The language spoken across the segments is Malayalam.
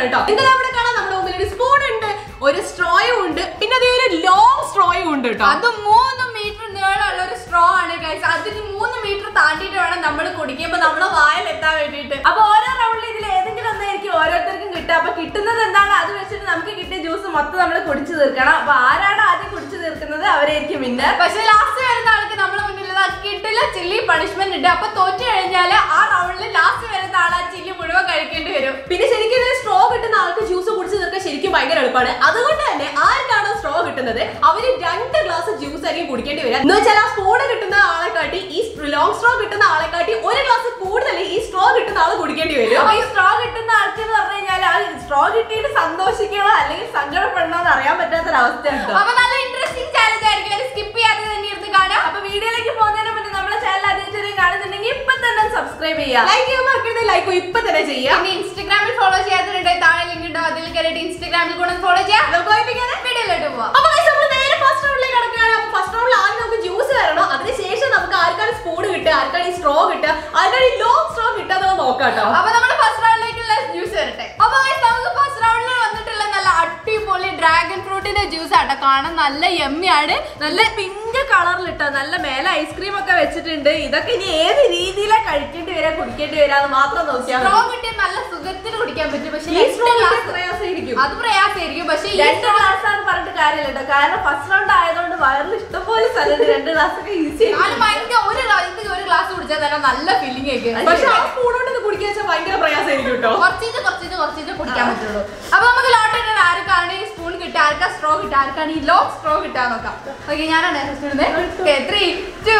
കേട്ടോ നിങ്ങൾ അവിടെ കാണാൻ നമ്മുടെ മുമ്പിൽ ഒരു സ്പൂൺ ഉണ്ട് ഒരു സ്ട്രോയും ഉണ്ട് പിന്നെ അതേ ഒരു ലോങ് സ്ട്രോയും ഉണ്ട് കേട്ടോ അത് മൂന്ന് മീറ്റർ നീളമുള്ള ഒരു സ്ട്രോ ആണ് ഗൈസ് അതിന് മൂന്ന് മീറ്റർ താണ്ടിയിട്ട് വേണം നമ്മൾ കുടിക്കുമ്പോ നമ്മളെ വായിൽ എത്താൻ വേണ്ടിയിട്ട് അപ്പൊ ഓരോ റൗണ്ടിൽ ഇതിൽ ഏതെങ്കിലും ഒന്നായിരിക്കും ഓരോരുത്തർക്കും കിട്ടുക അപ്പൊ കിട്ടുന്നത് എന്താണ് അത് വെച്ചിട്ട് നമുക്ക് കിട്ടിയ ജ്യൂസ് മൊത്തം നമ്മൾ കുടിച്ചു തീർക്കണം അപ്പൊ ആരാണ് ആദ്യം കുടിച്ചു തീർക്കുന്നത് അവരായിരിക്കും വിന്നർ പക്ഷെ ലാസ്റ്റ് വരുന്ന ആൾക്ക് നമ്മളെ മുന്നിൽ കിട്ടില്ല ചില്ലി പണിഷ്മെന്റ് ഉണ്ട് അപ്പൊ തോറ്റു കഴിഞ്ഞാല് ആ റൗണ്ടിൽ ലാസ്റ്റ് വരുന്ന ആൾ ആ ചില്ലി മുഴുവൻ കഴിക്കേണ്ടി വരും പിന്നെ ശരിക്കും ഇതിൽ സ്ട്രോ കിട്ടുന്ന ആൾക്ക് ജ്യൂസ് കുടിച്ച് തീർക്കാൻ ശരിക്കും ഭയങ്കര എളുപ്പമാണ് അതുകൊണ്ട് തന്നെ ആർക്കാണോ സ്ട്രോ കിട്ടുന്നത് അവര് രണ്ട് ഗ്ലാസ് ജ്യൂസ് ആയിരിക്കും കുടിക്കേണ്ടി വരിക എന്ന് വെച്ചാൽ ആ സ്പൂണ് കിട്ടുന്ന ആളെ കാട്ടി ഈ ലോങ് സ്ട്രോ കിട്ടുന്ന ആളെ കാട്ടി ഒരു ഗ്ലാസ് കൂടുതൽ ഈ സ്ട്രോ കിട്ടുന്ന ആൾ കുടിക്കേണ്ടി വരും അപ്പൊ ഈ സ്ട്രോ കിട്ടുന്ന ആൾക്ക് എന്ന് പറഞ്ഞു കഴിഞ്ഞാൽ ആ സ്ട്രോ കിട്ടിയിട്ട് സന്തോഷിക്കണോ അല്ലെങ്കിൽ സങ്കടപ്പെടണോ എന്ന് അറിയാൻ പറ്റാത്തൊരവസ്ഥ ഉണ്ടോ അപ്പൊ നല്ല ഇൻട്രസ്റ്റിംഗ് ചാലഞ്ച് ആയിരിക്കും സ്കിപ്പ് ചെയ്യാതെ തന്നെ ഇരുന്ന് കാണാം അപ്പൊ വീഡിയോയിലേക്ക് പോകുന്നതിന് മുന്നേ നമ്മുടെ ചാനൽ ആദ്യമായിട്ട് കാണുന്നുണ്ടെങ്കിൽ ഇപ്പൊ തന്നെ സബ്സ്ക്രൈബ് ചെയ്യാം ലൈക്ക് ചെയ്യാൻ മറക്കരുത് ലൈക്ക് ഇപ്പൊ തന്നെ ചെയ്യാം പിന്നെ ഇൻസ്റ്റാഗ്രാമിൽ ഫോളോ ചെയ്യാത്തവരുണ്ട് താഴെ ലിങ്ക് ഉണ്ടോ അതിൽ കയറിയിട്ട് ഇൻസ്റ്റാഗ്രാമിൽ കൂടെ ഫോളോ ചെയ്യാം നമുക്ക് വായിപ്പിക്കാതെ വീഡിയോയിലോട്ട് പോവാം അപ്പൊ guys, നമ്മള് നേരെ ഫസ്റ്റ് റൗണ്ടിലേക്ക് കടക്കുകയാണ് അപ്പൊ ഫസ്റ്റ് റൗണ്ടിൽ ആദ്യം നമുക്ക് ജ്യൂസ് തരണം അതിനുശേഷം നമുക്ക് ആർക്കാണ് സ്പൂൺ കിട്ടുക ആർക്കാണ് ഈ സ്ട്രോ കിട്ടുക ആർക്കാണ് ഈ ലോങ് സ്ട്രോ കിട്ടുക എന്ന് നോക്കാം കേട്ടോ അപ്പൊ നമ്മൾ ഫസ്റ്റ് റൗണ്ടിലേക്കുള്ള ജ്യൂസ് വരട്ടെ അപ്പൊ guys, നമുക്ക് ഫസ്റ്റ് റൗണ്ടിൽ വന്നിട്ടുള്ള നല്ല അടിപൊളി ഡ്രാഗൺ ഫ്രൂട്ടിന്റെ ജ്യൂസ് ആട്ടോ കാണാൻ നല്ല യമ്മിയാണ് നല്ല പിങ്ക് കളറിലിട്ടോ നല്ല മേലെ ഐസ്ക്രീം ഒക്കെ വെച്ചിട്ടുണ്ട് ഇതൊക്കെ ഇനി ഏത് രീതിയിലാ കഴിക്കേണ്ടി വരാ കുടിക്കേണ്ടി വരാന്ന് മാത്രം നോക്കിയാൽ സ്ട്രോ മതി. കിട്ടിയ നല്ല സുഖത്തിൽ കുടിക്കാൻ പറ്റും പക്ഷെ ഈ രണ്ട് straw കിട്ടിയ glass- പ്രയാസമായിരിക്കും. അത് പ്രയാസമായിരിക്കും പക്ഷെ ഈ രണ്ട് straw- ഗ്ലാസ് ആണ് പറഞ്ഞിട്ട് കാര്യമില്ല കേട്ടോ കാരണം ഫസ്റ്റ് റൗണ്ട് ആയതുകൊണ്ട് വയറിൽ ഇഷ്ടംപോലെ സ്ഥലമുണ്ട് രണ്ട് ഗ്ലാസ് ഒക്കെ ഈസി നാല് ഭയങ്കര ഒരു ഗ്ലാ- ഇത് ഒരു ഗ്ലാസ് കുടിച്ചാൽ തന്നെ നല്ല ഫീലിംഗ് ആയിരിക്കും പക്ഷെ ആ സ്പൂൺ കൊണ്ട് ഇത് കുടിക്കുക വെച്ചാൽ ഭയങ്കര പ്രയാസമായിരിക്കും കേട്ടോ കുറച്ചിട്ട് കുറച്ചിട്ട് കുറച്ചിട്ട് കുടിക്കാൻ പറ്റുള്ളൂ അപ്പൊ നമുക്ക് ലോട്ട് ഇടുന്നത് ആർക്കാണ് ഈ സ്പൂൺ കിട്ടുക ആർക്കാ സ്ട്രോ കിട്ടുക ആർക്കാണ് ഈ ലോങ് സ്ട്രോ കിട്ടുക നോക്കാം ഓക്കെ ഞാനാണ് ഫസ്റ്റ് ഇടുന്നത് ത്രീ ടു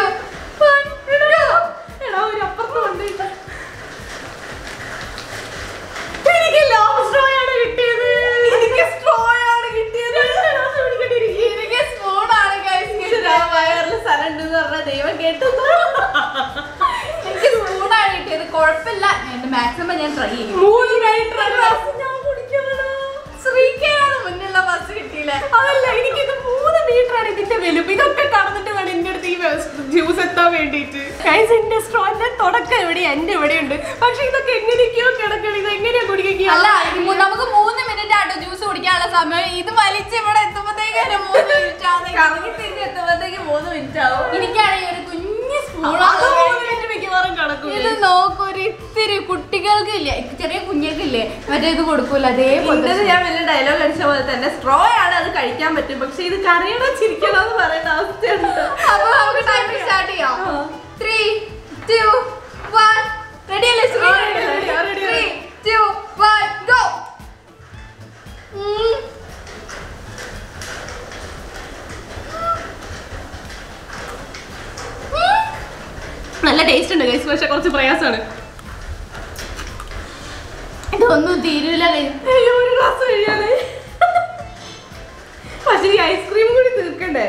എടാ ഒരു അപ്പുറത്ത് കൊണ്ട് എനിക്ക് ലോങ് സ്ട്രോ ആണ് കിട്ടിയത് എനിക്ക് സ്ട്രോ ആണ് കിട്ടിയത് എനിക്ക് സ്പൂണാണ് വയറിൽ സ്ഥലം ഉണ്ടെന്ന് പറഞ്ഞ ദൈവം കേട്ടു എനിക്ക് സ്പൂണാണ് കിട്ടിയത് കുഴപ്പമില്ല എന്റെ മാക്സിമം ഞാൻ ട്രൈ ചെയ്യും മൂന്ന് കഴിഞ്ഞിട്ട് ഞാൻ കുടിക്കണോ ശ്രീക്കാണ് മുന്നിലുള്ള ബസ് കിട്ടിയില്ലേ അതല്ല എനിക്കിത് മൂന്ന് മീറ്റർ ആണ് ഇതിന്റെ വലുപ്പം ഇതൊക്കെ കടന്നിട്ട് വേണം എന്റെ അടുത്ത് ഈ ജ്യൂസ് എത്താൻ വേണ്ടിയിട്ട് ഗൈസ് എന്റെ സ്ട്രോന്റെ തുടക്കം എവിടെ എന്റെ ഇവിടെ ഉണ്ട് പക്ഷെ ഇതൊക്കെ എങ്ങനെയൊക്കെയോ കിടക്കണം ഇത് എങ്ങനെയാ കുടിക്കുക അല്ല ഇത് മൂ- നമുക്ക് മൂന്ന് മിനിറ്റ് ആട്ടോ ജ്യൂസ് കുടിക്കാനുള്ള സമയം ഇത് വലിച്ച് ഇവിടെ എത്തുമ്പോഴത്തേക്ക് തന്നെ മൂന്ന് മിനിറ്റ് ആണ് കറങ്ങി തിരിഞ്ഞ് എത്തുമ്പോഴത്തേക്ക് മൂന്ന് മിനിറ്റ് ആവും എനിക്കാണെങ്കിൽ ഒരു കുഞ്ഞു സ്പൂൺ അത് മൂന്ന് മിനിറ്റ് മിക്കവാറും കിടക്കും ഇത് നോക്കൂ ഒരു ഇത്തിരി കുട്ടികൾക്ക് ഇല്ലേ ചെറിയ കുഞ്ഞിക്കില്ലേ മറ്റേ ഇത് കൊടുക്കൂല അതേപോലെ ഇന്റത് ഞാൻ വലിയ ഡയലോഗ് അടിച്ച പോലെ തന്നെ സ്ട്രോ ആണ് അത് കഴിക്കാൻ പറ്റും പക്ഷെ ഇത് കറിയണോ ചിരിക്കണോ എന്ന് പറയുന്ന അവസ്ഥയുണ്ട് അപ്പൊ നമുക്ക് ടൈം സ്റ്റാർട്ട് ചെയ്യാം ത്രീ ടു വൺ റെഡി അല്ലേ ശ്രീ ആ, ready, ready, ആ, ready, three ready. Two one go നല്ല ടേസ്റ്റ് ഉണ്ട് ഗൈസ് പക്ഷെ കുറച്ച് പ്രയാസമാണ് ഇതൊന്നും തീരൂല അയ്യോ, ഒരു ഗ്ലാസ് കഴിയാണ് പക്ഷെ ഈ ഐസ്ക്രീം കൂടി തീർക്കണ്ടേ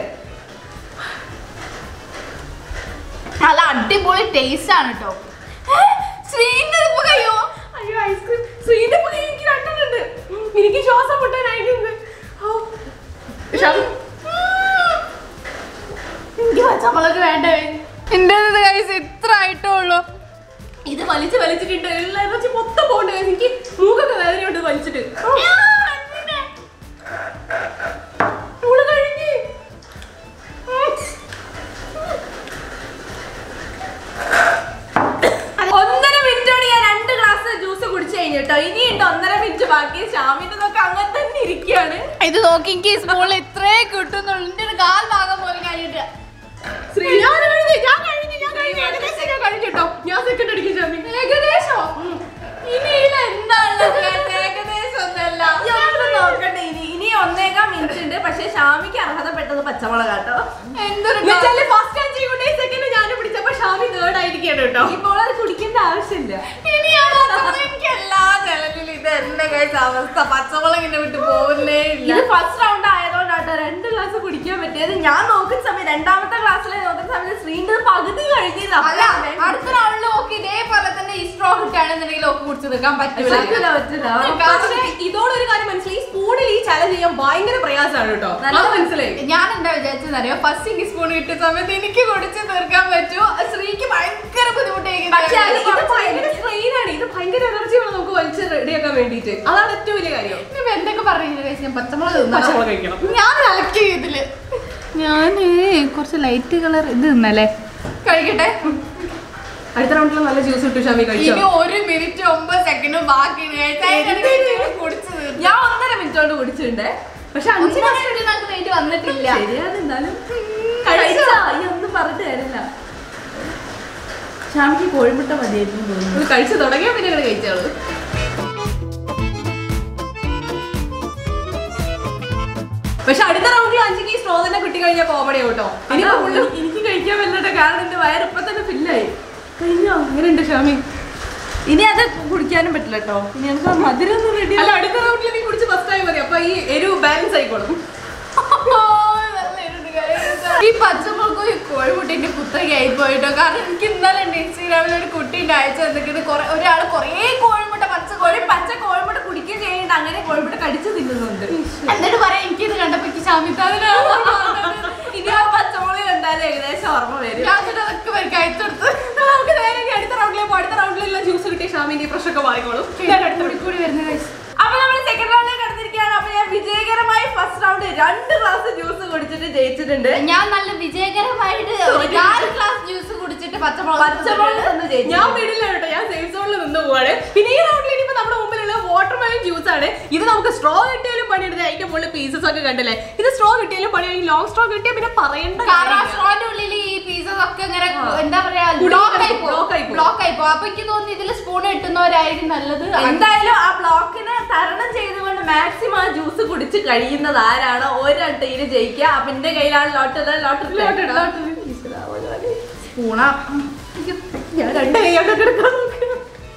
നല്ല അടിപൊളി ടേസ്റ്റ് ആണ് കേട്ടോ ശ്രീന്റെ ഇപ്പൊ കഴിയോ അയ്യോ ഐസ്ക്രീം ശ്രീന്റെ പുതിയ എനിക്ക് രണ്ടെണ്ണുണ്ട് എനിക്ക് ശ്വാസം മുട്ടാനായിട്ടുണ്ട് ഔ. ശ്വാസം- എനിക്ക് പച്ചമുളക് വേണ്ടേ എന്റെ കൈസ് ഇത്ര ആയിട്ടുള്ളൂ ഇത് വലിച്ച് വലിച്ചിട്ടുണ്ട് ഉള്ള എനർജി മൊത്തം പോകണ്ട എനിക്ക് മൂക്കൊക്കെ വേദനയുണ്ട് വലിച്ചിട്ട് ഇവള് കഴിഞ്ഞ് ഒന്നര മിനിറ്റോട് ഞാൻ രണ്ട് ഗ്ലാസ് ജ്യൂസ് കുടിച്ചു കഴിഞ്ഞു കേട്ടോ ഇനിയുണ്ട് ഒന്നര മിനിറ്റ് ബാക്കി ഷാമിന്റെ നോക്കി അങ്ങനെ തന്നെ ഇരിക്കുകയാണ് ഇത് നോക്കി എനിക്ക് സ്കൂളിൽ ഇത്രേ കിട്ടുന്നുള്ളൂ എന്റെ ഒരു കാൽ ഭാഗം പോലും കഴിഞ്ഞിട്ട് ശ്രീ ഞാൻ കഴിഞ്ഞ് ഞാൻ കഴിഞ്ഞ് ഞാൻ കഴിഞ്ഞ് ഏകദേശം ഞാൻ കഴിഞ്ഞു കേട്ടോ ഞാൻ സെക്കൻഡ് അടിക്കും ചാമി ഏകദേശം ഇനിയില്ല എന്താണുള്ളത് ഏകദേശം ഒന്നല്ല ഞാനൊന്ന് നോക്കട്ടെ ഇനി ഇനി ഒന്നേകാം മിനിറ്റ് ഉണ്ട് പക്ഷെ ഷാമിക്ക് അർഹതപ്പെട്ടത് പച്ചമുളക് കേട്ടോ എന്തൊരു എന്നുവെച്ചാല് ഫസ്റ്റ് അഞ്ച് കൂടെ സെക്കൻഡ് ഞാൻ പിടിച്ചപ്പോ ഷാമി തേർഡ് ആയിരിക്കുകയാണ് കേട്ടോ ഇപ്പോൾ അത് കുടിക്കേണ്ട ആവശ്യമില്ല ഇനിയാണ് പച്ചമുളക്. എനിക്ക് എല്ലാ ചലനിലും ഇത് എന്നെ കഴിച്ച അവസ്ഥ പച്ചമുളക് ഇങ്ങനെ വിട്ട് പോകുന്നേ ഇല്ല ഇത് ഫസ്റ്റ് റൗണ്ട് ആയതുകൊണ്ടാട്ടോ രണ്ട് ഗ്ലാസ് കുടിക്കാൻ പറ്റിയത് ഞാൻ നോക്കുന്ന സമയം രണ്ടാമത്തെ ക്ലാസ്സിൽ നോക്കുന്ന സമയത്ത് ശ്രീന്റെ പകുതി കഴിഞ്ഞില്ല അല്ല അടുത്ത റൗണ്ടിൽ ഓക്കെ ഇതേപോലെ തന്നെ ഈ സ്ട്രോ കിട്ടുകയാണെന്നുണ്ടെങ്കിൽ ഓക്കെ കുടിച്ചു തീർക്കാൻ പറ്റൂല പറ്റില്ല പറ്റില്ല പക്ഷേ ഇതോടൊരു കാര്യം മനസ്സിലായി സ്പൂണിൽ ഈ ചലഞ്ച് ചെയ്യാൻ ഭയങ്കര പ്രയാസമാണ് കേട്ടോ അത് മനസ്സിലായി ഞാൻ എന്താ വിചാരിച്ചെന്നറിയോ ഫസ്റ്റ് എനിക്ക് സ്പൂൺ കിട്ടിയ സമയത്ത് എനിക്ക് കുടിച്ച് തീർക്കാൻ പറ്റൂ ശ്രീക്ക് ഭയങ്കര പക്ഷേ അത് ഇത് ഭയങ്കര സ്ട്രെയിൻ ആണ് ഇത് ഭയങ്കര എനർജി വേണം നമുക്ക് വലിച്ച് റെഡിയാക്കാൻ വേണ്ടിയിട്ട് അതാണ് ഏറ്റവും വലിയ കാര്യം ബുദ്ധിമുട്ട് എന്തൊക്കെ പറയുന്നത് ഞാൻ പച്ചമുളക് തിന്നണം. പച്ചമുളക് കഴിക്കണം ഞാൻ അലക്കി ഇതില് ഞാന് കുറച്ച് ലൈറ്റ് കളർ ഇത് തിന്നല്ലേ കഴിക്കട്ടെ അടുത്ത റൗണ്ടിൽ നല്ല ജ്യൂസ് കിട്ടും ഷാമി കഴിച്ചോ ഇനി ഒരു മിനിറ്റ് ഒമ്പത് സെക്കൻഡ് ബാക്കി കുടിച്ചു തീർന്നു ഞാൻ ഒന്നര മിനിറ്റ് കൊണ്ട് കുടിച്ചിട്ടുണ്ടേ പക്ഷെ അഞ്ച് അഞ്ച് മിനിറ്റ് നമുക്ക് വേണ്ടി വന്നിട്ടില്ല ശരിയാണ് എന്നാലും കഴിച്ചാ ഈ ഒന്നും പറഞ്ഞിട്ട് കാര്യമില്ല ഷാമിക്ക് കോഴിമുട്ട മതിയായിരുന്നു തോന്നുന്നു ഇത് കഴിച്ചു തുടങ്ങിയാൽ പിന്നെ ഇങ്ങനെ കഴിച്ചോളൂ പക്ഷെ അടുത്ത റൗണ്ടിൽ അഞ്ചിക്ക് ഈ സ്ട്രോ തന്നെ കിട്ടി കഴിഞ്ഞാൽ കോമഡി കേട്ടോ ഇനി അതാ, എനി- എനിക്ക് കഴിക്കാൻ പറ്റില്ല കാരണം എന്റെ വയറ് ഇപ്പൊ തന്നെ ഫില്ലായി കഴിഞ്ഞോ അങ്ങനെയുണ്ട് ഷാമി ഇനി അത് കുടിക്കാനും പറ്റില്ല കേട്ടോ ഇനി നമുക്ക് ആ മധുരം ഒന്നും റെഡി അല്ല അടുത്ത റൗണ്ടിൽ നീ കുടിച്ച് ഫസ്റ്റ് ആയി മതി അപ്പൊ ഈ എരിവ് ബാലൻസ് ആയിക്കോളും ഈ പച്ചമുളകും ഈ കോഴിമുട്ടേന്റെ കുത്തകയായി പോയിട്ടോ കാരണം എനിക്ക് ഇന്നലെ ഉണ്ട് ഇൻസ്റ്റാഗ്രാമിൽ ഒരു കുട്ടീൻ്റെ അയച്ചു തന്നിട്ട് കുറെ ഒരാൾ കുറേ കോഴിമുട്ട പച്ച കോഴി പച്ച കോഴിമുട്ട കുടിക്കുകയും ചെയ്യുന്നുണ്ട് അങ്ങനെ കോഴിമുട്ട കടിച്ചു തിന്നുന്നുണ്ട് എന്നിട്ട് പറയാം എനിക്കിത് കണ്ടപ്പോ എനിക്ക് ശാമിത്താവിന് ഇനി ആ പച്ചമുളക് കണ്ടാലും ഏകദേശം ഓർമ്മ വരും ഞാൻ എന്നിട്ട് അതൊക്കെ വരും കഴിച്ചെടുത്ത് നമുക്ക് നേരെ ഇനി അടുത്ത റൗണ്ടിലേക്ക് അടുത്ത റൗണ്ടിലുള്ള ജ്യൂസ് കിട്ടിയ ഷാമിന്റെ ഈ പ്രശ്നമൊക്കെ മാറിക്കോളും ഞാൻ അടുത്ത കൂടി കൂടി വരുന്ന കഴിച്ചു അപ്പൊ നമ്മൾ സെക്കൻഡ് റൗണ്ടിൽ കടന്നിരിക്കുകയാണ് അപ്പൊ ഞാൻ വിജയകരമായി ഫസ്റ്റ് റൗണ്ട് രണ്ട് ഗ്ലാസ് ജ്യൂസ് കുടിച്ചിട്ട് ജയിച്ചിട്ടുണ്ട് ഞാൻ നല്ല വിജയകരമായിട്ട് ഒരു നാല് ഗ്ലാസ് ജ്യൂസ് കുടിച്ചിട്ട് പച്ചമുളക് പച്ചമുളക് തന്ന് ജയിച്ചു ഞാൻ വീടില്ല കേട്ടോ ഞാൻ സേഫ് സോണിൽ നിന്ന് പോവാണ് പിന്നെ ഈ റൗണ്ടിൽ ഇനിയിപ്പോ നമ്മുടെ മുമ്പിലുള്ള വാട്ടർ മെലൺ ജ്യൂസ് ആണ് ഇത് നമുക്ക് സ്ട്രോ കിട്ടിയാലും പണിയെടുത്ത് അതിന്റെ മുകളിൽ പീസസ് ഒക്കെ കണ്ടില്ലേ ഇത് സ്ട്രോ കിട്ടിയാലും പണി ലോങ് സ്ട്രോ കിട്ടിയാൽ പിന്നെ പറയേണ്ട കാരണം കാര്യമില്ല. സ്ട്രോന്റെ ഉള്ളിൽ ഈ പീസസ് ഒക്കെ ഇങ്ങനെ എന്താ പറയാ കുടുങ്ങി ബ്ലോക്ക് ആയി കിടക്കും, block ആയി പോകും. ബ്ലോക്ക് ആയി പോകും അപ്പൊ എനിക്ക് തോന്നുന്നു ഇതിൽ സ്പൂൺ കിട്ടുന്നവരായിരിക്കും നല്ലത് എന്തായാലും ആ ബ്ലോക്കിനെ തരണം ചെയ്തുകൊണ്ട് മാക്സിമം ആ ജ്യൂസ് കുടിച്ച് കഴിയുന്നത് ആരാണോ ഒരട്ടയില് ജയിക്കുക അപ്പൊ എന്റെ കയ്യിലാണ് ലോട്ടത് ലോട്ടറി സ്പൂണാ ഞാൻ രണ്ട് കൈയോട്ടൊക്കെ എടുക്കാൻ നോക്ക്.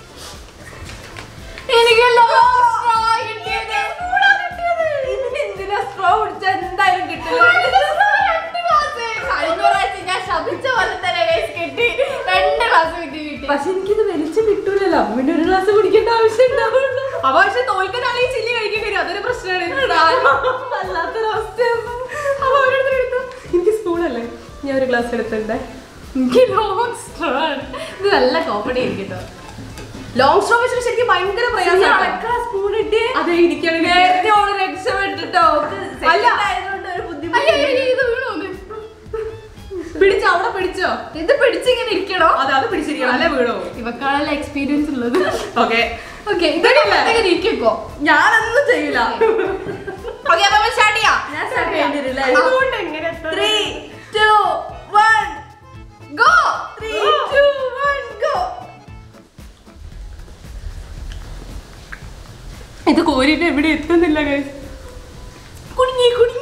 എനിക്ക് long straw കിട്ടിയത്. എന്തിനാ സ്ട്രോ കുടിച്ചാൽ എന്തായാലും കിട്ടില്ല രണ്ട് glass. കഴിഞ്ഞ പ്രാവശ്യം ഞാൻ ശപിച്ച പോലെ തന്നെ guys കിട്ടി രണ്ട് ഗ്ലാസ് കിട്ടി കിട്ടി പക്ഷെ എനിക്കിത് വലിച്ചു കിട്ടൂലല്ലോ അപ്പൊ പിന്നെ ഒരു ഗ്ലാസ് കുടിക്കേണ്ട ആവശ്യം ഉണ്ടാവുള്ളൂ അപ്പൊ പക്ഷെ തോൽക്കുന്ന ഈ ചില്ലി കഴിക്കേണ്ടി വരും അതൊരു പ്രശ്നമാണ് വല്ലാത്തൊരവസ്ഥയാണ് അപ്പൊ ഓരോരുത്തർ എടുത്തു എനിക്ക് സ്പൂണല്ലേ ഞാൻ ഒരു ഗ്ലാസ് എടുത്തിട്ടുണ്ടേ എനിക്ക് ലോങ് സ്ട്രോ ആണ് ഇത് നല്ല കോമഡി ആയിരിക്കും കേട്ടോ ലോങ് സ്ട്രോ വെച്ചിട്ട് ശരിക്കും ഭയങ്കര പ്രയാസമാണ് സ്പൂൺ ഇട്ടിയേ അതെ എനിക്കാണ് നേരത്തെ ഓള് രക്ഷപ്പെട്ടിട്ടോ അല്ല. ആയതുകൊണ്ട് ഒരു അയ്യോ, ബുദ്ധിമുട്ട് അയ്യോ, ഇത് വീണു ഒന്ന്. പിടിച്ചോ അവിടെ പിടിച്ചോ ഇത് പിടിച്ചിങ്ങനെ ഇരിക്കണോ അതെ അത് പിടിച്ചിരിക്കണം അല്ലേ വീണോ ഇവക്കാണല്ലോ എക്സ്പീരിയൻസ് ഉള്ളത് ഓക്കെ ഓക്കെ ഇതൊക്കെ ഇരിക്കോ ഞാനൊന്നും ചെയ്യില്ല ഓക്കെ അപ്പൊ സ്റ്റാർട്ട് ചെയ്യാം ഞാൻ സ്റ്റാർട്ട് ചെയ്യേണ്ടിരില്ലേ അതുകൊണ്ട് എങ്ങനെ three two one go three two one go ഇത് കോരിട്ട് എവിടെ എത്തുന്നില്ല guys. കുടുങ്ങി കുടുങ്ങി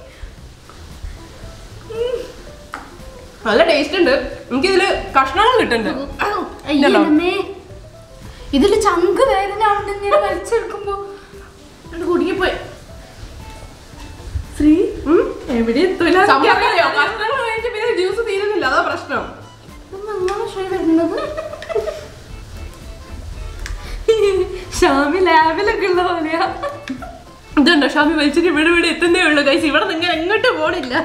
നല്ല ടേസ്റ്റ് ഉണ്ട് എനിക്കിതില് കഷ്ണങ്ങൾ കിട്ടുന്നുണ്ട് ഇല്ലല്ലോ. ഇതില് ചങ്ക് വേദന ആവുന്നുണ്ട് ഇങ്ങനെ വലിച്ചെടുക്കുമ്പോ കുടുങ്ങിപ്പോയി ശ്രീ ഉം. എവിടെ എത്തൂല സംഭവം അറിയോ? കഷ്ണങ്ങൾ കഴിച്ച് പിന്നെ ജ്യൂസ് തീരുന്നില്ല അതാ പ്രശ്നം അങ്ങനെ ഷോയ് വരുന്നത് ഷാമി ലാബിലൊക്കെ ഉള്ള പോലെയാ ഇതുണ്ടോ ഷാമി വലിച്ചിട്ട് ഇവിടെ ഇവിടെ എത്തുന്നേ ഉള്ളൂ ഗൈസ് ഇവിടെ നിങ്ങൾ എങ്ങോട്ട് പോണില്ല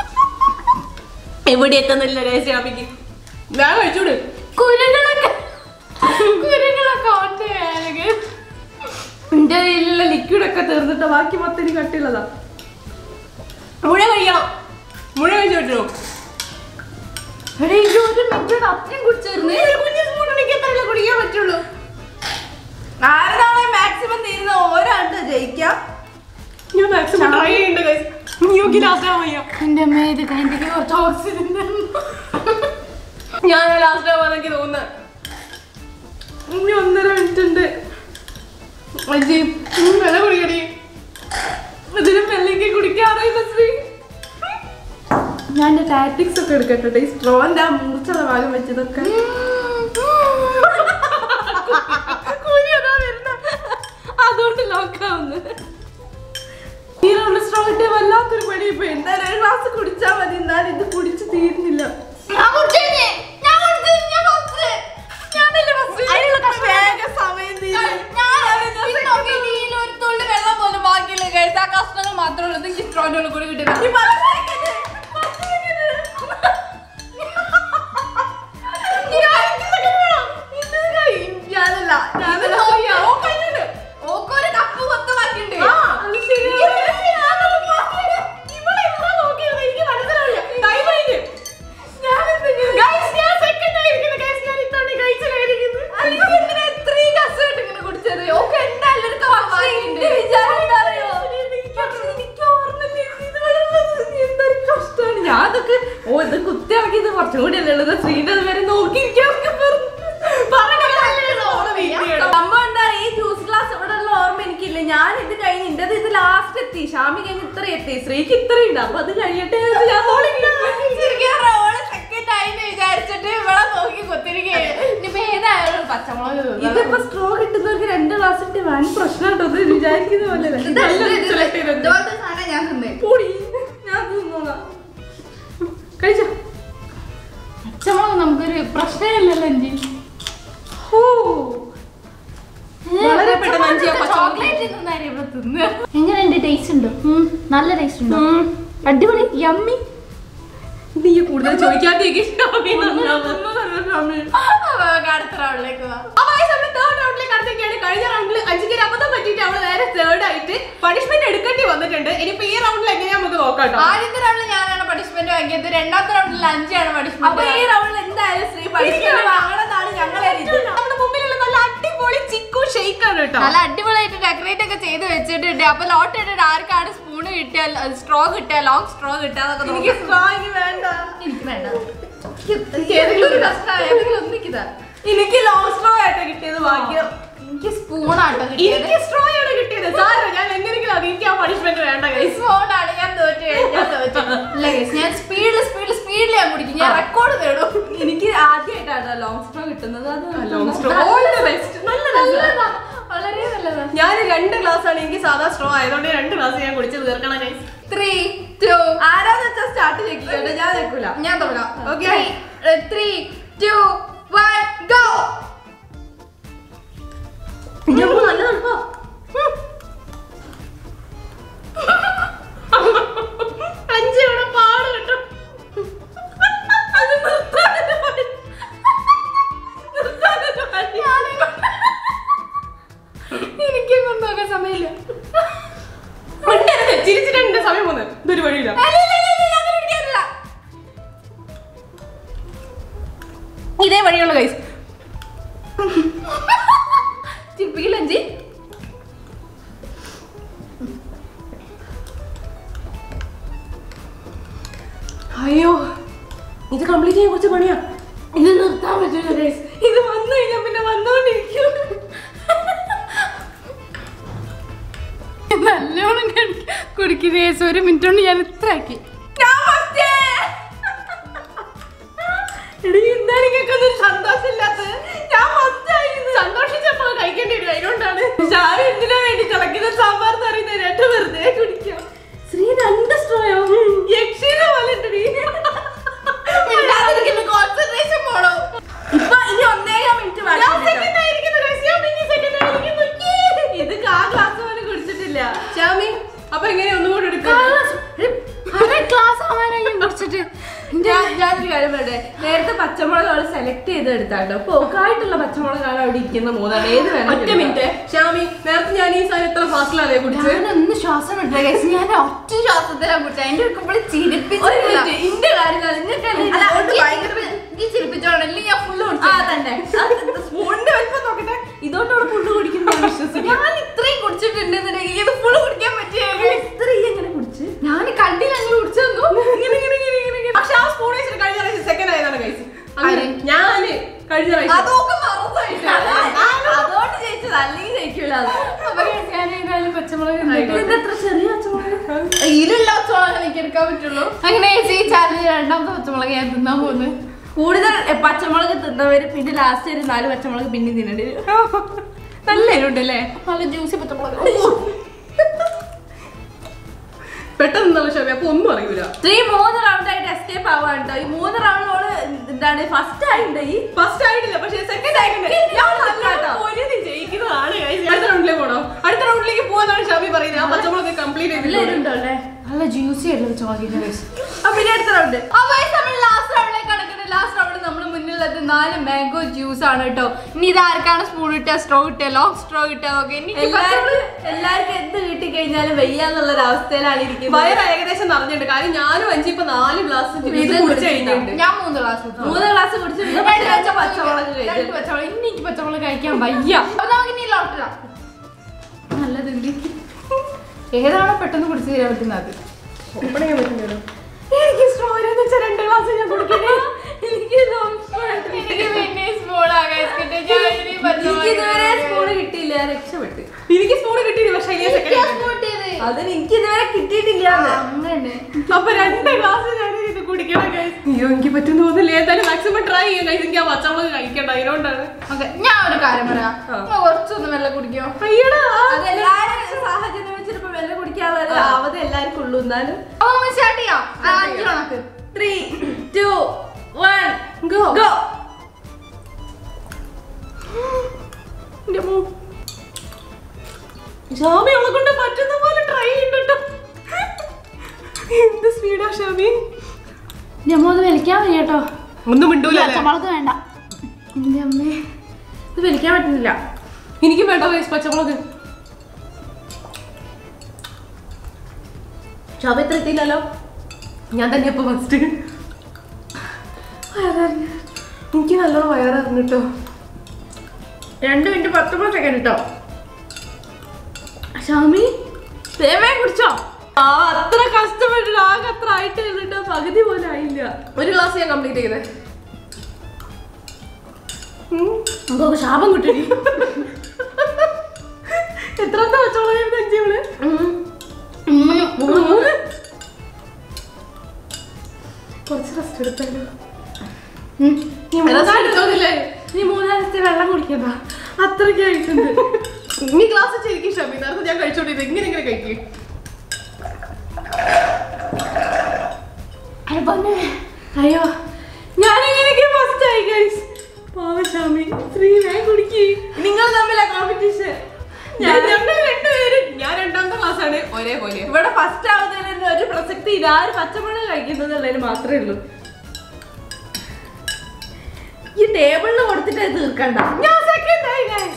എവിടെ എത്തുന്നില്ല ഗൈസ് ഷാമിക്ക് ഞാൻ കഴിച്ചൂട് കുരുകളൊക്കെ കുരുകളൊക്കെ ഉണ്ട് വേണമെങ്കിൽ എന്റെ കയ്യിലുള്ള ലിക്വിഡ് ഒക്കെ തീർന്നിട്ട് ബാക്കി മൊത്തം ഇനി കട്ടിയുള്ളതാ മുഴുവൻ കഴിക്കണം മുഴുവൻ കഴിച്ചു പറ്റുമോ എടേ ഇത് ഒരു മിനിറ്റ് അത്രയും കുടിച്ചിരുന്നു നീ ഒരു കുഞ്ഞു സ്പൂൺ എനിക്ക് എത്രയല്ലേ കുടിക്കാൻ പറ്റുള്ളൂ ആരതാണെ മാക്സിമം തീരുന്ന ഓരോ ആണ്ട് ജയിക്കാം ഞാൻ മാക്സിമം ട്രൈ ചെയ്യുന്നുണ്ട് ഗൈസ് എനിക്ക് ലാസ്റ്റ് ആവാൻ വയ്യ എന്റെ അമ്മ ഇത് കഴിഞ്ഞിട്ട് കുറച്ച് ഓക്സിജൻ ഞാൻ ലാസ്റ്റ് ആവാൻ എനിക്ക് തോന്നുന്നത് ഇനി ഒന്നര മിനിറ്റ് ഉണ്ട് അജി വില കുടിക്കടി ഇതിന് മെല്ലേക്ക് കുടിക്കാറില്ല ശ്രീ ഞാൻ എന്റെ ടാറ്റിക്സ് ഒക്കെ എടുക്കട്ടെ ഈ സ്ട്രോന്റെ ആ മൂർച്ചുള്ള ഭാഗം വെച്ചതൊക്കെ കുഴി അതാ വരുന്നെ. അതുകൊണ്ട് ലോക്കാവുന്നത് ഈ റൗണ്ട് സ്ട്രോ കിട്ടിയ വല്ലാത്തൊരു പണി ഇപ്പൊ എന്തായാലും ഒരു ഗ്ലാസ് കുടിച്ചാൽ മതി എന്നാലും ഇത് കുടിച്ച് തീരുന്നില്ല ഞാൻ കുടിച്ചേ ഞാൻ കുടിച്ചു ഞാൻ ഫസ്റ്റ് ഞാനല്ലേ ഫസ്റ്റ് അതിനുള്ള കഷ്ടം വേഗം സമയം തീരും. ഒരു തുള്ളി വെള്ളം പോലും ബാക്കിയില്ല കഴിച്ച ആ കഷ്ണങ്ങൾ മാത്രമേ ഉള്ളൂ എനിക്ക് സ്ട്രോന്റെ ഉള്ളിൽ കൂടി കിട്ടിയത് ഈ പത്ത് second, പത്ത് second. ഞാനല്ല ഞാനല്ല ഓ കഴിഞ്ഞിട്ട് ഓക്കൊരു കപ്പ് മൊത്തം ബാക്കിയുണ്ട് ആ അത് ശരിയാണ് ഇവളെ എന്താ നോക്കിയത് എനിക്ക് മനസ്സിലാവില്ല ടൈം കഴിഞ്ഞു Guys, ഞാൻ second ആയിരിക്കുന്നു. Guys, ഞാൻ ഇത്തവണ കഴിച്ചില്ലായിരിക്കുന്നു. അല്ലെങ്കിൽ എന്തിനാ ഇത്രയും കഷ്ടമായിട്ട് ഇങ്ങനെ കുടിച്ചത് ഓക്ക് എന്തായാലും ഒരു കപ്പ് ബാക്കിയുണ്ട് എന്റെ വിചാരം എന്താ അറിയോ? പക്ഷേ എനിക്ക് ഓർമ്മയില്ല ഇത് വളർന്നത് എന്തൊരു കഷ്ടാണ്. ഞാൻ അതൊക്കെ ഓ ഇത് കുത്തിയിറക്കിയത് കുറച്ചും കൂടി അല്ലേ ഉള്ളത് ശ്രീനത് വരെ നോക്കിയിരിക്കാനൊക്കെ പറഞ്ഞു സംഭവം എന്താ അറിയോ? ഈ ജ്യൂസ് ഗ്ലാസ് ഇവിടെ ഉള്ള ഓർമ്മ എനിക്കില്ല ഞാൻ ഇത് കഴിഞ്ഞ് ഇന്റത് ഇത് ലാസ്റ്റ് എത്തി ഷാമി കഴിഞ്ഞ് ഇത്ര എത്തി ശ്രീക്ക് ഇത്ര ഉണ്ട് അപ്പൊ അത് കഴിയട്ടെ എന്ന് വെച്ച് ഞാൻ നോക്കിയില്ല. ശരിക്കും റോള് സെക്കൻഡ് ആയിന്ന് വിചാരിച്ചിട്ട് ഇവിടെ നോക്കി കുത്തിരിക്കുകയാണ് ഇനിയിപ്പോ ഏതായാലും പച്ചമുളക് തിന്നാം. ഇതിപ്പോ സ്ട്രോ കിട്ടുന്നവർക്ക് രണ്ട് ഗ്ലാസ് ഇട്ട് വൻ പ്രശ്നമാട്ടോ ഇത് വിചാരിക്കുന്ന പോലെ അല്ല. ഇത് നല്ല ഇത് ഇത് select ചെയ്തത്. ഇതുപോലത്തെ സാധനം ഞാൻ തിന്നേ പൊടി ഞാൻ തിന്നോളാം കഴിച്ചോ പച്ചമുളക് നമുക്കൊരു പ്രശ്നമില്ലല്ലോ എന്റെ ഹോ. വളരെ പെട്ടെന്ന് അഞ്ച് ഞാൻ പച്ചമുളക് ചോക്ലേറ്റ് തിന്നാരും ഇവിടെ തിന്നുക എങ്ങനെയുണ്ട് ടേസ്റ്റ് ഉണ്ടോ നല്ല ടേസ്റ്റ് ഉണ്ടോ അടിപൊളി യമ്മി നീ കൂടുതൽ ചോദിക്കാത്തേക്ക് ഷാമി നന്നാവും. അടുത്ത റൗണ്ടിലേക്ക് പോവാം അപ്പൊ guys, നമ്മള് third round ലേക്ക് കടന്നിരിക്കുകയാണ്. കഴിഞ്ഞ റൗണ്ടിൽ അഞ്ചിക്ക് ഒരു അബദ്ധം പറ്റിയിട്ട് അവള് നേരെ തേർഡ് ആയിട്ട് പണിഷ്മെന്റ് എടുക്കേണ്ടി വന്നിട്ടുണ്ട് ഇനിയിപ്പോ ഈ റൗണ്ടിൽ എങ്ങനെയാ നമുക്ക് നോക്കാം കേട്ടോ ആദ്യത്തെ റൗണ്ടിൽ ഞാനാണ് പണിഷ്മെന്റ് വാങ്ങിയത് രണ്ടാമത്തെ റൗണ്ടിൽ അഞ്ചാണ് അപ്പൊ പണിഷ്മെന്റ് ഈ റൗണ്ടിൽ എന്തായാലും ശ്രീ പഠിക്കാൻ വാങ്ങണമെന്നാണ് ഞങ്ങളെ ഇത് നമ്മുടെ മുമ്പിലുള്ള നല്ല അടിപൊളി ചിക്കു ഷെയ്ക്ക് ആണ് കേട്ടോ നല്ല അടിപൊളിയായിട്ട് ഡെക്കറേറ്റ് ഒക്കെ ചെയ്ത് വെച്ചിട്ടുണ്ട് അപ്പൊ ലോട്ട് ഇട്ടിട്ട് ആർക്കാണ് സ്പൂണ് കിട്ടിയാൽ സ്ട്രോ കിട്ടിയാൽ ലോങ് സ്ട്രോ കിട്ടാന്നൊക്കെ എനിക്ക് നോക്കാം. സ്ട്രോ എനിക്ക് വേണ്ട എനിക്ക് വേണ്ട എനിക്ക് ഏതെങ്കിലും ഒരു കഷ്ണം ഏതെങ്കിലും ഒന്നിക്കിതാ എനിക്ക് ലോങ് സ്ട്രോ ആയിട്ട് കിട്ടിയത് ഭാഗ്യം എനിക്ക് സ്പൂണാട്ടോ കിട്ടിയത് എനിക്ക് സ്ട്രോ ആണ് കിട്ടിയത് സാരോ ഞാൻ എങ്ങനെയെങ്കിലും അത് എനിക്ക് ആ പണിഷ്മെന്റ് വേണ്ട guys. സ്പൂണാണ് ഞാൻ തോറ്റു ഞാൻ തോറ്റു ഇല്ല guys, ഞാൻ സ്പീഡിൽ സ്പീഡിൽ സ്പീഡിൽ ഞാൻ കുടിക്കും ഞാൻ റെക്കോർഡ് നേടും എനിക്ക് ആദ്യമായിട്ടാണ് ലോങ് സ്ട്രോ കിട്ടുന്നത് അത് Long straw. All the best. നല്ല രസം. നല്ലതാ വളരെ നല്ലതാ ഞാൻ രണ്ട് ഗ്ലാസ് ആണ് എനിക്ക് സാധാ സ്ട്രോ ആയതുകൊണ്ട് രണ്ട് ഗ്ലാസ് ഞാൻ കുടിച്ച് തീർക്കണം guys. ത്രീ ടു ആരാന്ന് വെച്ചാൽ സ്റ്റാർട്ട് ചെയ്യിക്കട്ടെ ഞാൻ നിൽക്കൂല ഞാൻ തുടങ്ങാം Okay. Three two one go ഇതൊക്കെ നല്ല തണുപ്പാ. ഉം. അഞ്ച് ഇവിടെ പാട് കിട്ടും അത് നിർത്താനല്ലേ പണി. നിർത്താനല്ലേ പണി. എനിക്കും കൊണ്ടുപോകാൻ സമയമില്ല മിണ്ടരുത്. ചിരിച്ചിട്ട് എന്റെ സമയം പോന്ന് ഇതൊരു വഴിയില്ല അല്ല, ഇല്ല, ഇല്ല, ഇല്ല, അങ്ങനെ പിടിക്കാനില്ല. ഇതേ വഴിയുള്ള കൈസ് ചിപ്പിക്കില്ല അഞ്ചി അയ്യോ ഇത് കംപ്ലീറ്റ് ചെയ്യാൻ കുറച്ച് പണിയാ ഇത് നിർത്താൻ പറ്റില്ല ഗൈസ് ഇത് വന്നു കഴിഞ്ഞാൽ പിന്നെ വന്നോണ്ടിരിക്കും നല്ലോണം കുടിക്കുന്ന ഒരു മിനിറ്റ് കൊണ്ട് ഞാൻ ഇത്ര ആക്കി എടീ, എന്താണ് ഇങ്ങക്കൊന്നും ഒരു സന്തോഷമില്ലാത്തത്? ഞാൻ first ആയിരുന്നു. സന്തോഷിച്ചപ്പോ കഴിക്കേണ്ടി വരും. അതിനോണ്ടാണ്. ഷാരു എന്തിനാ വേണ്ടി തിളയ്ക്കുന്ന സാമ്പാർ എന്ന് അറിയുന്നത് രണ്ട് വെറുതെ കുടിക്കാം. ശ്രീ രണ്ട് സ്ട്രോയോ യക്ഷിനെ പോലെ ഉണ്ടെടീ. കോൺസെൻട്രേഷൻ പോണോ ഇപ്പൊ ഇനി ഒന്നേകാൽ മിനിറ്റ് ഞാൻ ബാക്കി second ആയിരിക്കുന്നു guys. ഞാൻ പിന്നെ second ആയിരിക്കുന്നു. Yay. ഇത് കാ ഗ്ലാസ് പോലും കുടിച്ചിട്ടില്ല ശ്യാമി, അപ്പൊ എങ്ങനെയാ ഒന്നും കൂടി എടുക്കാം ക്ലാസ് ആവാനായി ഞാൻ കുടിച്ചിട്ട് ഞാൻ ഞാനൊരു കാര്യം പറയട്ടെ നേരത്തെ പച്ചമുളക് അവള് സെലക്ട് ചെയ്ത് എടുത്താട്ടോ അപ്പൊ ഒക്കായിട്ടുള്ള പച്ചമുളകാണ് അവിടെ ഇരിക്കുന്ന മൂന്നാണ് ഏത് വേണം ഒറ്റ മിനിറ്റ് ശ്യാമി നേരത്തെ ഞാൻ ഈ സാധനം എത്ര ഫാസ്റ്റിലാണ് കുടിച്ചത് ഞാനൊന്ന് ശ്വാസം വിട്ടില്ല guys. ഞാൻ ഒറ്റ ശ്വാസത്തിലാണ് കുടിച്ചത് അതിന്റെ ഇരിക്കുമ്പോൾ ഒരു ചിരിപ്പിച്ചിട്ടില്ല മിനിറ്റ് ഇന്റെ കാര്യമില്ല നിങ്ങൾക്കല്ലേ അല്ല, ഇതുകൊണ്ട് ഈ ഭയങ്കര ചിരിപ്പി- ഈ ചിരിപ്പിച്ചോണം അല്ലെങ്കിൽ ഞാൻ ഫുള്ള് ആ തന്നെ സ്പൂണിന്റെ വലിപ്പം നോക്കട്ടെ ഇതുകൊണ്ട് അവിടെ ഫുള്ള് കുടിക്കുന്ന ഞാൻ വിശ്വസിക്കാം ഞാൻ ഇത്രയും കുടിച്ചിട്ടുണ്ടെന്നുണ്ടെങ്കിൽ ഇത് ഫുള്ള് കുടിക്കാൻ പറ്റിയ ഇത്ര ഈ എങ്ങനെ കുടിച്ച് ഞാൻ കണ്ടില്ല ഞങ്ങൾ കുടിച്ചു തന്നു ഇങ്ങനെ ഇങ്ങനെ ഇങ്ങനെ ഇങ്ങനെ ഇങ്ങനെ. പക്ഷെ ആ സ്പൂൺ വെച്ചിട്ട് കഴിഞ്ഞ പ്രാവശ്യം സെക്കൻഡ് ആയതാണ് കഴിച്ചത് ആര്? ഞാന് കഴിഞ്ഞ പ്രാവശ്യം അതൊക്കെ മറന്നുപോയിട്ടാ. അതുകൊണ്ട് ജയിച്ചത് അല്ലെങ്കിൽ ജയിക്കൂല അത് അപ്പൊ ഞാൻ ഏതായാലും പച്ചമുളക് ഇത് എത്ര ചെറിയ പച്ചമുളക് ഇതിലുള്ള പച്ചമുളക് എനിക്ക് എടുക്കാൻ പറ്റുള്ളൂ അങ്ങനെ ഈ ചാനൽ രണ്ടാമത്തെ പച്ചമുളക് ഞാൻ തിന്നാൻ പോകുന്നത് കൂടുതൽ എ, പച്ചമുളക് തിന്നവര് പിന്നെ ലാസ്റ്റ് ഒരു നാല് പച്ചമുളക് പിന്നെ തിന്നേണ്ടി വരും നല്ല എരുണ്ട് അല്ലേ നല്ല ജ്യൂസി പച്ചമുളക് പെട്ടെന്ന് എന്നുള്ള ഷോപ്പി അപ്പൊ ഒന്നും അറിയൂല സ്ത്രീ മൂന്ന് റൗണ്ട് ആയിട്ട് എസ്കേപ്പ് ആവാൻ കേട്ടോ ഈ മൂന്ന് റൗണ്ട് ഓള് എന്താണ് ഫസ്റ്റ് ആയിട്ടുണ്ട് ഈ ഫസ്റ്റ് ആയിട്ടില്ല പക്ഷേ സെക്കൻഡ് ആയിട്ടുണ്ട് ഞാൻ നല്ല പൊരുതി ജയിക്കുന്നതാണ് guys. അടുത്ത റൗണ്ടിലേക്ക് പോണോ അടുത്ത റൗണ്ടിലേക്ക് പോകാന്നാണ് ഷാബി പറയുന്നത് ആ പച്ചമുളക് കംപ്ലീറ്റ് ചെയ്തിട്ടുണ്ട് എല്ലാവരും അല്ലേ നല്ല ജ്യൂസി ആയിട്ടുള്ള ചോദിക്കുന്നത് അപ്പൊ ഇനി അടുത്ത റൗണ്ട് അപ്പൊ നമ്മൾ ലാസ്റ്റ് റൗണ്ടിലേക്ക് കടക്കുന്നത് ലാസ്റ്റ് റൗണ്ട് നമ്മൾ മുന്നിലുള്ളത് നാല് മാംഗോ ജ്യൂസ് ആണ് കേട്ടോ ഇനി ഇത് ആർക്കാണ് സ്പൂൺ കിട്ടുക സ്ട്രോ കിട്ടുക ലോങ് സ്ട്രോ കിട്ടുക നോക്കെ എനിക്ക് എല്ലാവർക്കും എല്ലാവർക്കും എന്ത് കിട്ടി കഴിഞ്ഞാലും വയ്യാന്നുള്ള ഒരു അവസ്ഥയിലാണ് ഇരിക്കുന്നത് വയറ് ഏകദേശം നിറഞ്ഞിട്ടുണ്ട് കാര്യം ഞാനും അഞ്ചി ഇപ്പൊ നാല് ഗ്ലാസ് ഇത് കുടിച്ച് കഴിഞ്ഞിട്ടുണ്ട് ഞാൻ മൂന്ന് ഗ്ലാസ് മൂന്ന് ഗ്ലാസ് കുടിച്ചിട്ട് രണ്ട് രണ്ട് പച്ചമുളക് കഴിച്ചു രണ്ട് പച്ചമുളക് ഇനി എനിക്ക് പച്ചമുളക് കഴിക്കാൻ വയ്യ അപ്പൊ നമുക്ക് ഇനി ലോട്ടിടാം നല്ലതുണ്ട് ഏതാണോ പെട്ടെന്ന് കുടിച്ചു തരാൻ പറ്റുന്നത് ഓപ്പൺ ചെയ്യാൻ പറ്റുന്നല്ലോ എനിക്ക് സ്ട്രോബെറി എന്ന് വെച്ചാൽ രണ്ട് ഗ്ലാസ് ഞാൻ കുടിക്കണേ എനിക്ക് long straw ആയിട്ട് എനിക്ക് പിന്നെ സ്പൂൺ ആകാൻ ഞാൻ ഇനി എനിക്ക് പച്ചമുളക് ഇതുവരെ സ്പൂൺ കിട്ടിയില്ല രക്ഷപ്പെട്ട് എനിക്ക് സ്പൂൺ കിട്ടിയില്ല പക്ഷേ ഈ സെക്കൻഡ് അതിന് എനിക്ക് ഇതുവരെ കിട്ടിയിട്ടില്ല അങ്ങനെ അപ്പൊ രണ്ട് ഗ്ലാസ് ഞാൻ ഇത് കുടിക്കണം guys. അയ്യോ എനിക്ക് പറ്റുന്ന തോന്നില്ല എന്തായാലും മാക്സിമം ട്രൈ ചെയ്യാം guys. എനിക്ക് ആ പച്ചമുളക് കഴിക്കണ്ട അതിനോണ്ടാണ് ഓക്കെ ഞാൻ ഒരു കാര്യം പറയാം ആ. നിങ്ങൾ കുറച്ചൊന്ന് വെള്ളം കുടിക്കോ അയ്യടാ അതെല്ലാരും സാഹചര്യം വെച്ചിട്ട് ഇപ്പൊ വെള്ളം കുടിക്കാനുള്ള ഒരു ആവത് എല്ലാവർക്കും ഉള്ളൂ എന്നാലും അപ്പൊ നമുക്ക് സ്റ്റാർട്ട് ചെയ്യാം ആ, അഞ്ച് കണക്ക് three two one go go Shami അവളെ കൊണ്ട് പറ്റുന്ന പോലെ ട്രൈ ചെയ്യണ്ടോ എന്ത് സ്പീഡാ ഷാമി ഞമ്മത് വലിക്കാൻ വയ്യ കേട്ടോ ഒന്നും മിണ്ടൂല പച്ചമുളക് വേണ്ട എന്റെ അമ്മേ ഇത് വലിക്കാൻ പറ്റുന്നില്ല എനിക്ക് വേണ്ട guys പച്ചമുളക് ശോഭ ഇത്ര എത്തിയില്ലല്ലോ ഞാൻ തന്നെ ഇപ്പൊ ഫസ്റ്റ് എനിക്ക് നല്ലോണം വയറിറങ്ങി കേട്ടോ രണ്ട് മിനിറ്റ് പത്തൊമ്പത് സെക്കൻഡ് കേട്ടോ ഷാമി സേവേ കുടിച്ചോ ആ അത്ര കഷ്ടപ്പെട്ടു ആകെ അത്ര ആയിട്ട് കേട്ടോ പകുതി പോലും ആയില്ല ഒരു ഗ്ലാസ് ഞാൻ കംപ്ലീറ്റ് ചെയ്തേ ഉം. നമുക്ക് ശാപം കിട്ടി എത്രാമത്തെ പച്ചമുളക് അഞ്ചിവള് മൂന്ന് കുറച്ച് റെസ്റ്റ് എടുത്താലോ ഉം. നീ മൂന്നാം എടുത്തോന്നില്ലേ നീ മൂന്നാമത്തെ വെള്ളം കുടിക്കണ്ട അത്രയ്ക്ക് ആയിട്ടുണ്ട് ഇനി ഗ്ലാസ് ശരിക്കും ക്ഷമി നേരത്തെ ഞാൻ കഴിച്ചോണ്ടിരുന്നത് ഇങ്ങനെ ഇങ്ങനെ കഴിക്കും അയ്യോ ഞാനെങ്ങനെയൊക്കെ ഫസ്റ്റ് ആയി ഗൈസ് പാവശാമി ശ്രീ വേ കുടിക്ക് നിങ്ങൾ തമ്മിലാ കോമ്പറ്റീഷൻ ഞാൻ ഞങ്ങൾ രണ്ടുപേരും ഞാൻ രണ്ടാമത്തെ ക്ലാസ് ആണ് ഒരേപോലെ ഇവിടെ ഫസ്റ്റ് ആവുന്നതിന് ഒരു പ്രസക്തി ഇല്ല ആര് പച്ചമുളക് കഴിക്കുന്നുള്ളതിന് മാത്രമേ ഉള്ളൂ ഈ ടേബിളിൽ കൊടുത്തിട്ട് അത് തീർക്കണ്ട ഞാൻ സെക്കൻഡ് ആയി guys.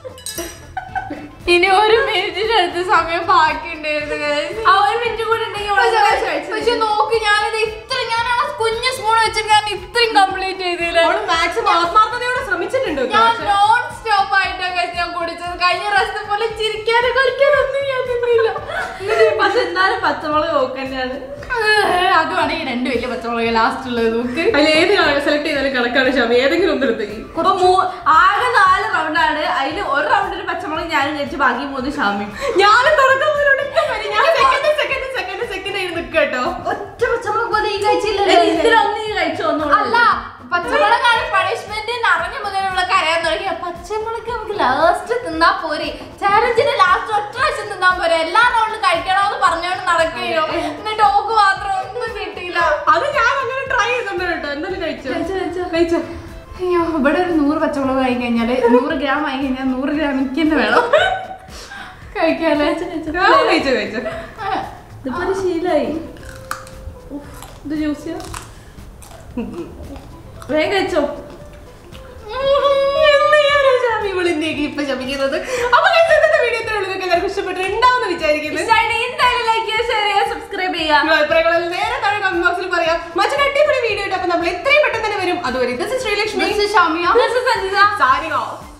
ഇനി ഒരു മിനിറ്റിന്റെ അടുത്ത് സമയം ബാക്കിയുണ്ടായിരുന്നു guys. ആ ഒരു മിനിറ്റ് കൂടി ഉണ്ടെങ്കിൽ പക്ഷെ- ഉള്ള കാശ് കഴിച്ചു. പക്ഷെ നോക്ക് ഞാനിത് ഇത്ര ഞാനാണ് കുഞ്ഞു സ്പൂൺ വെച്ചിട്ട് ഞാൻ ഇത്രയും കംപ്ലീറ്റ് ചെയ്തില്ല അവള് മാക്സിമം ആത്മാർത്ഥതയോടെ ശ്രമിച്ചിട്ടുണ്ട് കേട്ടോ. ഞാൻ പക്ഷെ നോൺ സ്റ്റോപ്പ് ആയിട്ടാണ് guys ഞാൻ കുടിച്ചത് കഴിഞ്ഞ പ്രാവശ്യത്തെ പോലെ ചിരിക്കാനും കളിക്കാനൊന്നും ഞാൻ നിന്നില്ല പക്ഷെ എന്നാലും പച്ചമുളക് നോക്കന്നെയാണ് അതുമാണ് ഈ രണ്ട് വലിയ പച്ചമുളക് ലാസ്റ്റ് ഉള്ളത് നോക്ക് അതിൽ ഏത് സെലക്ട് ചെയ്താലും കണക്കാണ് ഷാമി ഏതെങ്കിലും ഒന്നെടുത്തേക്ക് അപ്പൊ മൂ- ആകെ നാല് റൗണ്ടാണ് അതിൽ ഒരു റൗണ്ടിൽ പച്ചമുളക് ഞാനും കഴിച്ച് ബാക്കി മൂന്ന് ഷാമിയും ഞാനും തുടക്കം മുതലോടൊക്കെ വരും. ഞാൻ സെക്കൻഡ് സെക്കൻഡ് സെക്കൻഡ് സെക്കൻഡ് ആയി നിൽക്കുക കേട്ടോ ഒറ്റ പച്ചമുളക് പോലും ഈ കഴിച്ചില്ലല്ലോ ഇതിലൊന്നും ഈ കഴിച്ചു അല്ല പച്ചമുളകാണ് പണിഷ്മെന്റ് അറിഞ്ഞ മുതലുള്ള കരയാൻ തുടങ്ങിയ പച്ചമുളക് നമുക്ക് ലാസ്റ്റ് തിന്നാ പോരെ ചാലഞ്ചിന് ലാസ്റ്റ് ഒറ്റ പ്രാവശ്യം തിന്നാൻ പോരെ എല്ലാ റൗണ്ടിലും കഴിക്കണമെന്ന് പറഞ്ഞോണ്ട് നടക്കുകയോ എന്നിട്ട് ഓക്ക് മാത്രം ഒന്നും കിട്ടിയില്ല അത് ഞാൻ അങ്ങനെ ട്രൈ ചെയ്തിട്ടുണ്ട് കേട്ടോ എന്തായാലും കഴിച്ചോ കഴിച്ചോ, കഴിച്ചോ. കഴിച്ചോ അയ്യോ ഇവിടെ ഒരു നൂറ് പച്ചമുളക് ആയി കഴിഞ്ഞാല് നൂറ് ഗ്രാം ആയി കഴിഞ്ഞാൽ നൂറ് ഗ്രാം എനിക്ക് തന്നെ വേണം കഴിക്കാല്ലേ ആ, കഴിച്ചോ കഴിച്ചോ ഇതിപ്പോ ഒരു ശീലായി ഇത് ജ്യൂസ് ചെയ്യാം വേഗം കഴിച്ചോ ഇപ്പൊ ശമിക്കുന്നത് അപ്പൊ guys, ഇന്നത്തെ വീഡിയോ ഇത്രയേ ഉള്ളൂ നിങ്ങൾക്ക് എല്ലാവർക്കും ഇഷ്ടപ്പെട്ടിട്ടുണ്ടാവുമെന്ന് വിചാരിക്കുന്നു എന്തായാലും ലൈക്ക് ചെയ്യുക ഷെയർ ചെയ്യുക സബ്സ്ക്രൈബ് ചെയ്യുക നിങ്ങളുടെ അഭിപ്രായങ്ങൾ നേരെ താഴെ കമന്റ് ബോക്സിൽ പറയാം മറ്റൊരു അടിപൊളി വീഡിയോ ആയിട്ട് അപ്പൊ നമ്മൾ എത്രയും പെട്ടെന്ന് തന്നെ വരും അതുവരെ this is Sreelakshmi Shamiya This is Sanjita. signing off